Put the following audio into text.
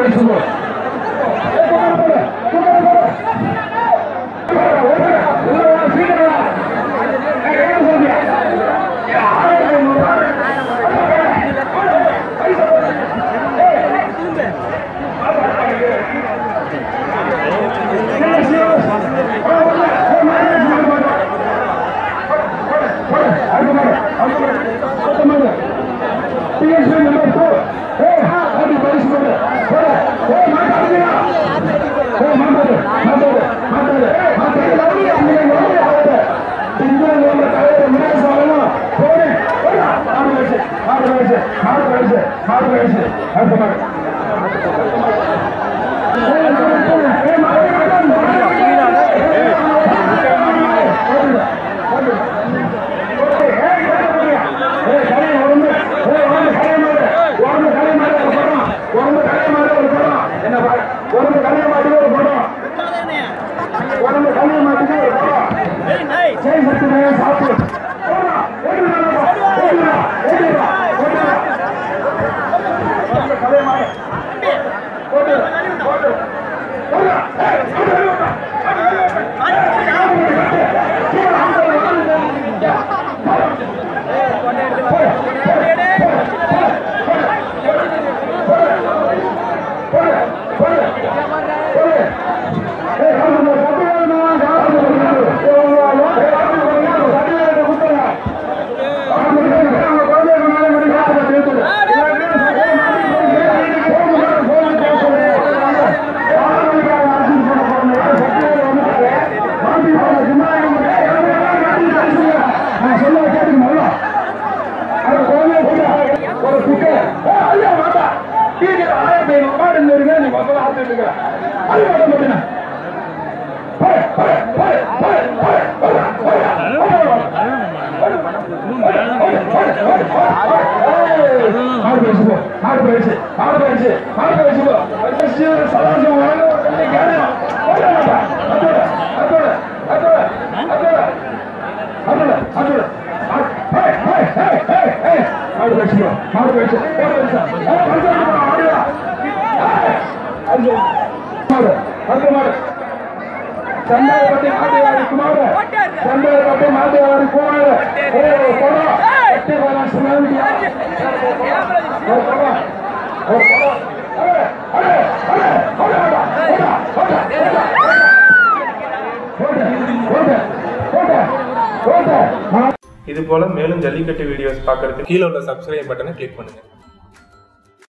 பரிசு போ சந்தாயப்பட்டி மாதேவாரி குமார சந்தாயப்பட்டி மாதேவாரி குமார ஓ போடா எட்டு போலாம் சுனாமியா ஓ போடா ஓ போடா அரே அரே அரே போடா போடா போடா போடா போடா போடா போடா இது போல மேலும் ஜல்லிக்கட்டு வீடியோஸ் பார்க்கறதுக்கு கீழே உள்ள சப்ஸ்கிரைப் பட்டனை கிளிக் பண்ணுங்க